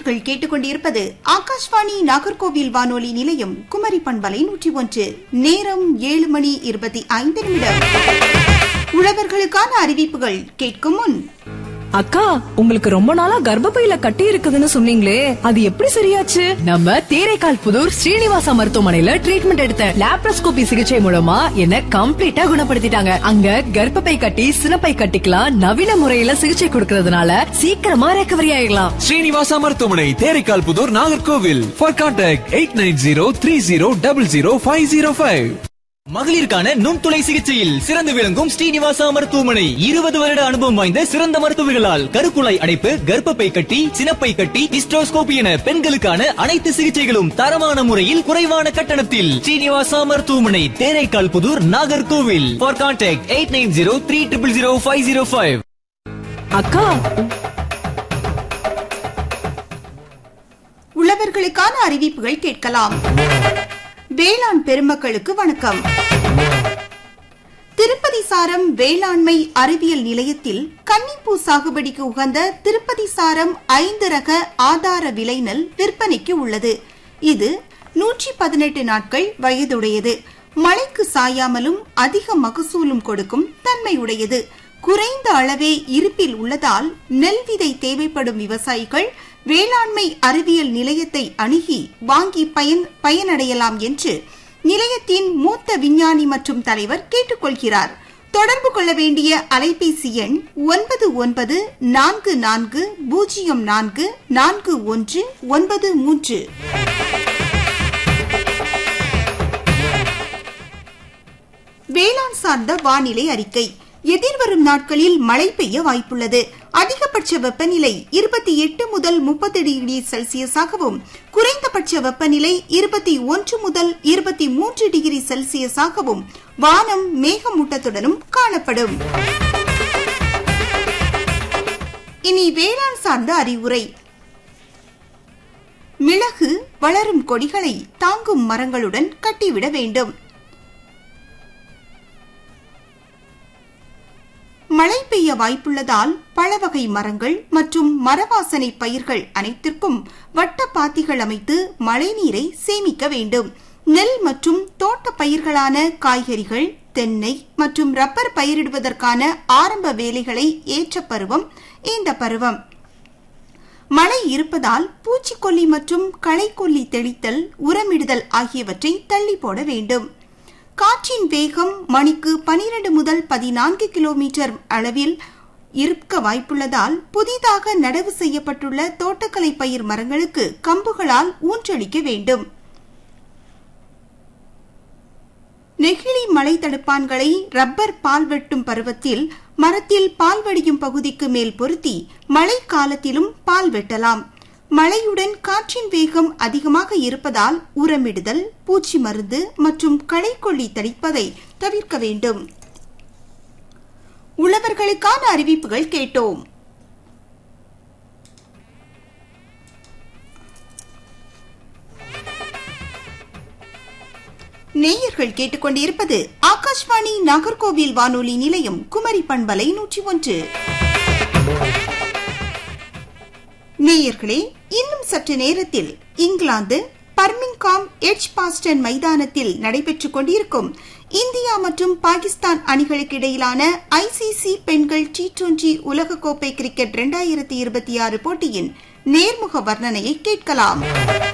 நேயர்கள் கேட்டுக்கொண்டிருப்பது ஆகாஷ்வாணி நாகர்கோவில் வானொலி நிலையம் குமரி பண்பலை நூற்றி ஒன்று நேரம் ஏழு மணி இருபத்தி ஐந்து நிமிடம் உழவர்களுக்கான அறிவிப்புகள் கேட்கும் முன் அக்கா உங்களுக்கு ரொம்ப நாளா கர்ப்பப்பையில கட்டி இருக்குதுன்னு சொன்னீங்களே அது எப்படி சரியாச்சு நம்ம தேரைக்கால் புதூர் ஸ்ரீனிவாசா மருத்துவமனையில ட்ரீட்மெண்ட் எடுத்த லாப்ரோஸ்கோபி சிகிச்சை மூலமா என்ன கம்ப்ளீட்டா குணப்படுத்திட்டாங்க அங்க கர்ப்பப்பை கட்டி சினப்பை கட்டிக்கலாம் நவீன முறையில சிகிச்சை கொடுக்கறதுனால சீக்கிரமா ரெக்கவரி ஆயிடலாம் ஸ்ரீனிவாசா மருத்துவமனை Theraikal Puthur Nagercoil for contact eight nine zero three zero double zero five zero five மகளிருக்கான நுண்துளை சிகிச்சையில் சிறந்து விளங்கும் ஸ்ரீனிவாசா மருத்துவமனை இருபது வருட அனுபவம் வாய்ந்த சிறந்த மருத்துவர்களால் கருக்குழாய் அடைப்பு கர்ப்பப்பை கட்டி சினப்பை கட்டி ஹிஸ்டோஸ்கோபி என பெண்களுக்கான அனைத்து சிகிச்சைகளும் தரமான முறையில் குறைவான கட்டணத்தில் ஸ்ரீனிவாசா மருத்துவமனை Theraikal Puthur Nagercoil for contact eight nine zero three triple zero five zero five அக்கா உழவர்களுக்கான அறிவிப்புகள் கேட்கலாம் வேளாண் பெருமக்களுக்கு வணக்கம் திருப்பதி சாரம் வேளாண்மை அறிவியல் நிலையத்தில் கன்னிப்பூ சாகுபடிக்கு உகந்த திருப்பதி சாரம் ஐந்து ரக ஆதார விலை நெல் விற்பனைக்கு உள்ளது இது நூற்றி பதினெட்டு நாட்கள் வயதுடையது மழைக்கு சாயாமலும் அதிக மகசூலும் கொடுக்கும் தன்மையுடையது குறைந்த அளவே இருப்பில் உள்ளதால் நெல் விதை தேவைப்படும் விவசாயிகள் வேளாண்மை அறிவியல் நிலையத்தை அணுகி வாங்கி பயன் பயனடையலாம் என்று நிலையத்தின் மூத்த விஞ்ஞானி மற்றும் தலைவர் கேட்டுக்கொள்கிறார் தொடர்பு கொள்ள வேண்டிய அலைபேசி எண் ஒன்பது ஒன்பது நான்கு நான்கு பூஜ்ஜியம் நான்கு நான்கு ஒன்று ஒன்பது மூன்று வேளாண் சார்ந்த வானிலை அறிக்கை எதிர்வரும் நாட்களில் மழை பெய்ய வாய்ப்புள்ளது அதிகபட்ச வெப்பநிலை இருபத்தி எட்டு முதல் முப்பது டிகிரி செல்சியஸாகவும் குறைந்தபட்ச வெப்பநிலை இருபத்தி ஒன்று முதல் இருபத்தி மூன்று டிகிரி செல்சியஸாகவும் வானம் மேகமூட்டத்துடனும் காணப்படும் இனி வேளாண் சார்ந்த அறிவுரை மிளகு வளரும் கொடிகளை தாங்கும் மரங்களுடன் கட்டிவிட வேண்டும் மழை பெய்ய வாய்ப்புள்ளதால் பழவகை மரங்கள் மற்றும் மரவாசனை பயிர்கள் அனைத்திற்கும் வட்ட பாத்திகள் அமைத்து மழைநீரை சேமிக்க வேண்டும் நெல் மற்றும் தோட்ட பயிர்களான காய்கறிகள் தென்னை மற்றும் ரப்பர் பயிரிடுவதற்கான ஆரம்ப வேலைகளை ஏற்ற பருவம் இந்த பருவம் மழை இருப்பதால் பூச்சிக்கொல்லி மற்றும் களைக்கொல்லி தெளித்தல் உரமிடுதல் ஆகியவற்றை தள்ளி போட வேண்டும் காற்றின் வேகம் மணிக்கு பனிரெண்டு முதல் பதினான்கு கிலோமீட்டர் அளவில் இருக்க வாய்ப்புள்ளதால் புதிதாக நடவு செய்யப்பட்டுள்ள தோட்டக்கலை பயிர் மரங்களுக்கு கம்புகளால் ஊன்றளிக்க வேண்டும் நெகிழி மழை தடுப்பான்களை ரப்பர் பால் வெட்டும் பருவத்தில் மரத்தில் பால் வடியும் பகுதிக்கு மேல் பொருத்தி மழை காலத்திலும் பால் வெட்டலாம் மழையுடன் காற்றின் வேகம் அதிகமாக இருப்பதால் உரமிடுதல் பூச்சி மருந்து மற்றும் களைக்கொல்லி தடிப்பதை தவிர்க்க வேண்டும் உழவர்களுக்கான அறிவிப்புகள் கேட்டோம் நேயர்கள் கேட்டுக்கொண்டிருப்பது ஆகாஷ்வாணி நாகர்கோவில் வானொலி நிலையம் குமரி பண்பலை நூற்றி ஒன்று நேயர்களே இன்னும் சற்று நேரத்தில் இங்கிலாந்து பர்மிங்காம் எட்ஜ் பாஸ்டன் மைதானத்தில் நடைபெற்றுக் கொண்டிருக்கும் இந்தியா மற்றும் பாகிஸ்தான் அணிகளுக்கு இடையிலான ஐசிசி பெண்கள் டி டுவெண்டி உலகக்கோப்பை கிரிக்கெட் இரண்டாயிரத்தி இருபத்தி ஆறு போட்டியின் நேர்முக வர்ணனையை கேட்கலாம்